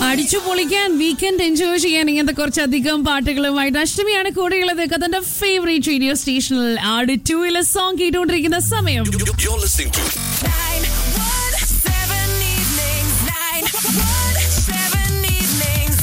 അടിച്ചു പൊളിക്കാൻ weekend enjoy ചെയ്യാൻ ഇങ്ങനത്തെ കുറച്ചധികം പാട്ടുകളുമായിട്ട് അഷ്ടമിയാണ് കൂടെയുള്ളത് കഥന്റെ ഫേവറേറ്റ് റേഡിയോ സ്റ്റേഷനിൽ ആട് ടൂയിലെ സോങ് കേട്ടുകൊണ്ടിരിക്കുന്ന സമയം You're listening to Nine one seven evenings. Nine one seven evenings.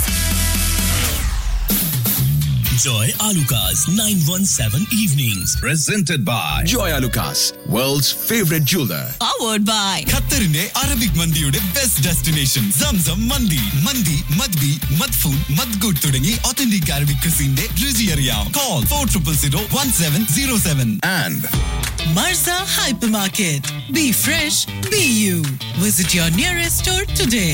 Joy Alukas 917 Evenings. presented by Joy Lucas, world's favorite jeweler. Powered by ഖത്തറിന്റെ അറബിക് മന്തിയുടെ ബെസ്റ്റ് ഡെസ്റ്റിനേഷൻ സംസം മന്തി മന്തി മദ്ബി മദ്ഫൂൺ മദ്ഗുഡ് തുടങ്ങി ഒത്തന്റിക് അറബിക് ക്രിസിന്റെ രുചി അറിയാം call four triple zero one seven zero seven And Marza Hypermarket. Be fresh, be you. Visit your nearest store today.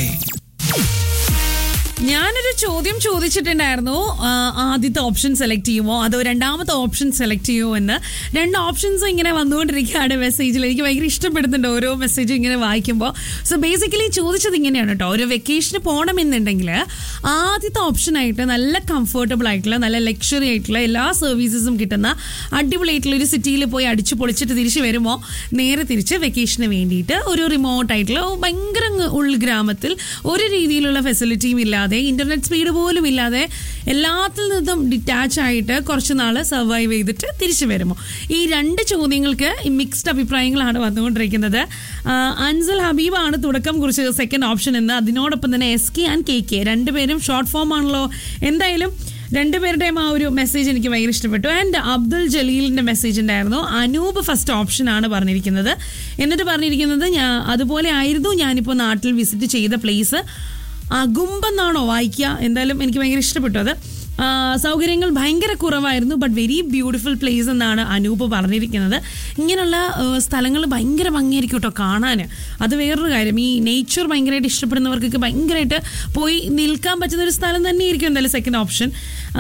ഞാനൊരു ചോദ്യം ചോദിച്ചിട്ടുണ്ടായിരുന്നു ആ, ആദ്യത്തെ ഓപ്ഷൻ സെലക്ട് ചെയ്യുമോ അതോ രണ്ടാമത്തെ ഓപ്ഷൻ സെലക്ട് ചെയ്യുമോ എന്ന് രണ്ട് ഓപ്ഷൻസ് ഇങ്ങനെ വന്നുകൊണ്ടിരിക്കുകയാണ് മെസ്സേജിൽ എനിക്ക് ഭയങ്കര ഇഷ്ടപ്പെടുന്നുണ്ട് ഓരോ മെസ്സേജും ഇങ്ങനെ വായിക്കുമ്പോൾ സോ ബേസിക്കലി ചോദിച്ചത് ഇങ്ങനെയാണ് കേട്ടോ ഒരു വെക്കേഷന് പോകണമെന്നുണ്ടെങ്കിൽ ആദ്യത്തെ ഓപ്ഷനായിട്ട് നല്ല കംഫർട്ടബിൾ ആയിട്ടുള്ള നല്ല ലക്ഷറി ആയിട്ടുള്ള എല്ലാ സർവീസസും കിട്ടുന്ന അടിപൊളിയായിട്ടുള്ള ഒരു സിറ്റിയിൽ പോയി അടിച്ചു പൊളിച്ചിട്ട് തിരിച്ചു വരുമ്പോൾ നേരെ തിരിച്ച് വെക്കേഷന് വേണ്ടിയിട്ട് ഒരു റിമോട്ട് ആയിട്ടുള്ള ഭയങ്കര അങ്ങ് ഉൾഗ്രാമത്തിൽ ഒരു രീതിയിലുള്ള ഫെസിലിറ്റിയും ഇല്ലാതെ ഇന്റർനെറ്റ് സ്പീഡ് പോലും ഇല്ലാതെ എല്ലാത്തിൽ നിന്നും ഡിറ്റാച്ച് ആയിട്ട് കുറച്ച് നാൾ സർവൈവ് ചെയ്തിട്ട് തിരിച്ചു വരുമോ ഈ രണ്ട് ചോദ്യങ്ങൾക്ക് മിക്സ്ഡ് അഭിപ്രായങ്ങളാണ് വന്നുകൊണ്ടിരിക്കുന്നത് ആ, അൻസൽ ഹബീബാണ് തുടക്കം കുറിച്ചത് സെക്കൻഡ് ഓപ്ഷൻ എന്ന് അതിനോടൊപ്പം തന്നെ S K and K K രണ്ടുപേരും ഷോർട്ട് ഫോം ആണല്ലോ എന്തായാലും രണ്ടുപേരുടെയും ആ ഒരു മെസ്സേജ് എനിക്ക് ഭയങ്കര ഇഷ്ടപ്പെട്ടു ആൻഡ് അബ്ദുൽ ജലീലിന്റെ മെസ്സേജ് ഉണ്ടായിരുന്നു അനൂപ് ഫസ്റ്റ് ഓപ്ഷൻ ആണ് പറഞ്ഞിരിക്കുന്നത് എന്നിട്ട് പറഞ്ഞിരിക്കുന്നത് ഞാൻ അതുപോലെ ആയിരുന്നു ഞാനിപ്പോൾ നാട്ടിൽ വിസിറ്റ് ചെയ്ത പ്ലേസ് അകുമ്പെന്നാണോ വായിക്കുക എന്തായാലും എനിക്ക് ഭയങ്കര ഇഷ്ടപ്പെട്ടു അത് ആ, സൗകര്യങ്ങൾ ഭയങ്കര കുറവായിരുന്നു ബട്ട് വെരി ബ്യൂട്ടിഫുൾ പ്ലേസ് എന്നാണ് അനൂപ് പറഞ്ഞിരിക്കുന്നത് ഇങ്ങനെയുള്ള സ്ഥലങ്ങൾ ഭയങ്കര ഭംഗിയായിരിക്കും കേട്ടോ കാണാൻ അത് വേറൊരു കാര്യം ഈ നേച്ചർ ഭയങ്കരമായിട്ട് ഇഷ്ടപ്പെടുന്നവർക്കൊക്കെ ഭയങ്കരമായിട്ട് പോയി നിൽക്കാൻ പറ്റുന്ന ഒരു സ്ഥലം തന്നെയായിരിക്കും എന്തായാലും സെക്കൻഡ് ഓപ്ഷൻ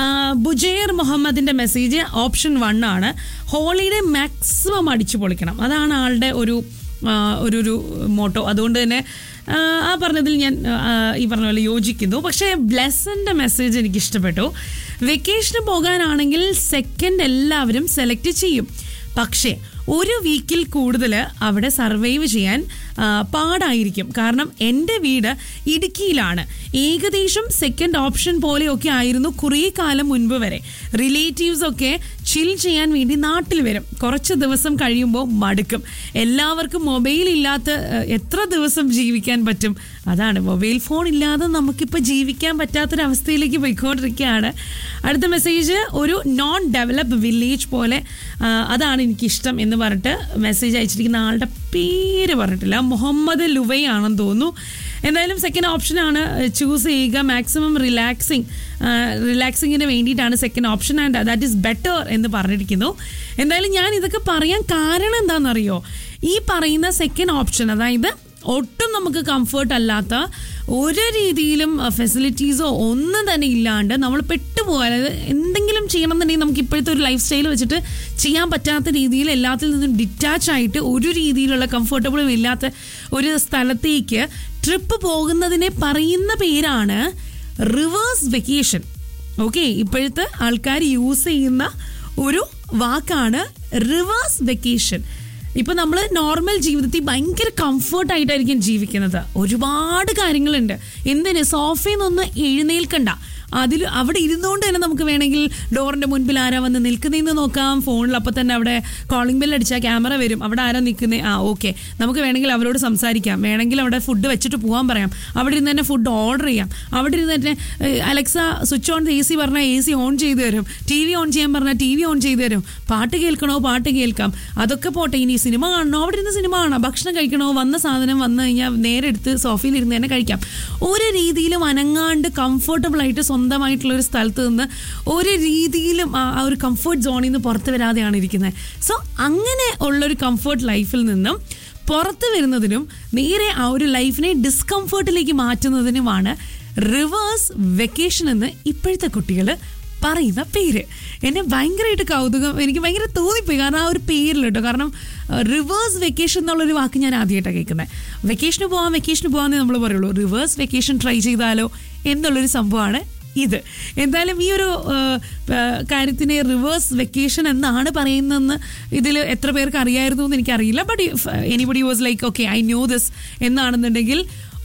ബുജേർ മുഹമ്മദിന്റെ മെസ്സേജ് ഓപ്ഷൻ വൺ ആണ് ഹോളിഡേ മാക്സിമം അടിച്ചു പൊളിക്കണം അതാണ് ആളുടെ ഒരു ആ, ഒരു ഒരു മോട്ടോ അതുകൊണ്ട് തന്നെ ആ, ആ പറഞ്ഞതിൽ ഞാൻ ആ, ഈ പറഞ്ഞ പോലെ യോജിക്കുന്നു പക്ഷേ ബ്ലെസ്സന്റെ മെസ്സേജ് എനിക്ക് ഇഷ്ടപ്പെട്ടു വെക്കേഷന് പോകാനാണെങ്കിൽ സെക്കൻഡ് എല്ലാവരും സെലക്ട് ചെയ്യും പക്ഷേ ഒരു വീക്കിൽ കൂടുതൽ അവിടെ സർവൈവ് ചെയ്യാൻ ആ, പാടായിരിക്കും കാരണം എൻ്റെ വീട് ഇടുക്കിയിലാണ് ഏകദേശം സെക്കൻഡ് ഓപ്ഷൻ പോലെയൊക്കെ ആയിരുന്നു കുറേ കാലം മുൻപ് വരെ റിലേറ്റീവ്സ് ഒക്കെ ചിൽ ചെയ്യാൻ വേണ്ടി നാട്ടിൽ വരും കുറച്ച് ദിവസം കഴിയുമ്പോൾ മടുക്കും എല്ലാവർക്കും മൊബൈൽ ഇല്ലാത്ത ആ, എത്ര ദിവസം ജീവിക്കാൻ പറ്റും അതാണ് മൊബൈൽ ഫോൺ ഇല്ലാതെ നമുക്കിപ്പോൾ ജീവിക്കാൻ പറ്റാത്തൊരവസ്ഥയിലേക്ക് പോയിക്കൊണ്ടിരിക്കുകയാണ് അടുത്ത മെസ്സേജ് ഒരു നോൺ ഡെവലപ്പ് വില്ലേജ് പോലെ ആ, അതാണ് എനിക്കിഷ്ടം എന്ന് പറഞ്ഞിട്ട് മെസ്സേജ് അയച്ചിരിക്കുന്ന ആളുടെ പേര് പറഞ്ഞിട്ടില്ല മുഹമ്മദ് ലുവൈ ആണെന്ന് തോന്നുന്നു എന്തായാലും സെക്കൻഡ് ഓപ്ഷനാണ് ചൂസ് ചെയ്യുക മാക്സിമം റിലാക്സിങ് റിലാക്സിങ്ങിന് വേണ്ടിയിട്ടാണ് second option and that is better എന്ന് പറഞ്ഞിരിക്കുന്നു എന്തായാലും ഞാൻ ഇതൊക്കെ പറയാൻ കാരണം എന്താണെന്നറിയോ ഈ പറയുന്ന സെക്കൻഡ് ഓപ്ഷൻ അതായത് ഒട്ടും നമുക്ക് കംഫർട്ട് അല്ലാത്ത ഒരു രീതിയിലും ഫെസിലിറ്റീസോ ഒന്നും തന്നെ ഇല്ലാണ്ട് നമ്മൾ പെട്ടുപോകാൻ അതായത് എന്തെങ്കിലും ചെയ്യണമെന്നുണ്ടെങ്കിൽ നമുക്ക് ഇപ്പോഴത്തെ ഒരു ലൈഫ് സ്റ്റൈൽ വെച്ചിട്ട് ചെയ്യാൻ പറ്റാത്ത രീതിയിൽ എല്ലാത്തിൽ നിന്നും ഡിറ്റാച്ച് ആയിട്ട് ഒരു രീതിയിലുള്ള കംഫർട്ടബിളും ഇല്ലാത്ത ഒരു സ്ഥലത്തേക്ക് ട്രിപ്പ് പോകുന്നതിനെ പറയുന്ന പേരാണ് റിവേഴ്സ് വെക്കേഷൻ ഓക്കെ ഇപ്പോഴത്തെ ആൾക്കാർ യൂസ് ചെയ്യുന്ന ഒരു വാക്കാണ് റിവേഴ്സ് വെക്കേഷൻ ഇപ്പൊ നമ്മൾ നോർമൽ ജീവിതത്തിൽ ഭയങ്കര കംഫർട്ട് ആയിട്ടായിരിക്കും ജീവിക്കുന്നത് ഒരുപാട് കാര്യങ്ങളുണ്ട് എന്തിന് സോഫയിൽ നിന്ന് എഴുന്നേൽക്കണ്ട അതിൽ അവിടെ ഇരുന്നുകൊണ്ട് തന്നെ നമുക്ക് വേണമെങ്കിൽ ഡോറിന്റെ മുൻപിൽ ആരാ വന്ന് നിൽക്കുന്നതെന്ന് നോക്കാം ഫോണിൽ അപ്പം തന്നെ അവിടെ കോളിംഗ് ബെൽ അടിച്ചാൽ ക്യാമറ വരും അവിടെ ആരാ നിൽക്കുന്നത് ആ ഓക്കെ നമുക്ക് വേണമെങ്കിൽ അവരോട് സംസാരിക്കാം വേണമെങ്കിൽ അവിടെ ഫുഡ് വെച്ചിട്ട് പോകാൻ പറയാം അവിടെ ഇരുന്ന് തന്നെ ഫുഡ് ഓർഡർ ചെയ്യാം അവിടെ ഇരുന്ന് തന്നെ ഏഹ്, Alexa switch on A C പറഞ്ഞാൽ എ സി ഓൺ ചെയ്ത് തരും ടി വി ഓൺ ചെയ്യാൻ പറഞ്ഞാൽ ടി വി ഓൺ ചെയ്ത് തരും പാട്ട് കേൾക്കണോ പാട്ട് കേൾക്കാം അതൊക്കെ പോട്ടെ ഇനി സിനിമ കാണണോ അവിടെ ഇരുന്ന് സിനിമ കാണാം ഭക്ഷണം കഴിക്കണോ വന്ന സാധനം വന്നു കഴിഞ്ഞാൽ നേരെ എടുത്ത് സോഫയിൽ ഇരുന്ന് തന്നെ കഴിക്കാം ഒരു രീതിയിലും അനങ്ങാണ്ട് കംഫർട്ടബിൾ ആയിട്ട് സ്വന്തമായിട്ടുള്ള ഒരു സ്ഥലത്ത് നിന്ന് ഒരു രീതിയിലും ആ ആ ഒരു കംഫർട്ട് സോണിൽ നിന്ന് പുറത്ത് വരാതെയാണ് ഇരിക്കുന്നത് സോ അങ്ങനെ ഉള്ളൊരു കംഫർട്ട് ലൈഫിൽ നിന്നും പുറത്ത് വരുന്നതിനും നേരെ ആ ഒരു ലൈഫിനെ ഡിസ്കംഫർട്ടിലേക്ക് മാറ്റുന്നതിനുമാണ് റിവേഴ്സ് വെക്കേഷൻ എന്ന് ഇപ്പോഴത്തെ കുട്ടികൾ പറയുന്ന പേര് എന്നെ ഭയങ്കരമായിട്ട് കൗതുകം എനിക്ക് ഭയങ്കര തോന്നിപ്പോയി കാരണം ആ ഒരു പേരിൽ കേട്ടോ കാരണം റിവേഴ്സ് വെക്കേഷൻ എന്നുള്ളൊരു വാക്ക് ഞാൻ ആദ്യമായിട്ടാണ് കേൾക്കുന്നത് വെക്കേഷന് പോവാം വെക്കേഷന് പോകാമെന്നേ നമ്മൾ പറയുള്ളൂ റിവേഴ്സ് വെക്കേഷൻ ട്രൈ ചെയ്താലോ എന്നുള്ളൊരു സംഭവമാണ് ഇത് എന്തായാലും ഈ ഒരു ആ, ആ, കാര്യത്തിനെ റിവേഴ്സ് വെക്കേഷൻ എന്നാണ് പറയുന്നതെന്ന് ഇതിൽ എത്ര പേർക്ക് അറിയായിരുന്നു എന്ന് എനിക്കറിയില്ല but anybody was like okay I knew this എന്നാണെന്നുണ്ടെങ്കിൽ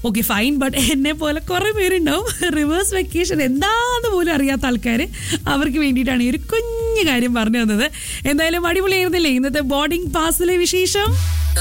ഓക്കെ ഫൈൻ ബട്ട് എന്നെ പോലെ കുറെ പേരുണ്ടാവും റിവേഴ്സ് വെക്കേഷൻ എന്താന്ന് പോലും അറിയാത്ത ആൾക്കാർ അവർക്ക് വേണ്ടിയിട്ടാണ് ഈ ഒരു കുഞ്ഞു കാര്യം പറഞ്ഞു തന്നത് എന്തായാലും അടിപൊളിയായിരുന്നില്ലേ ഇന്നത്തെ ബോർഡിംഗ് പാസിലെ വിശേഷം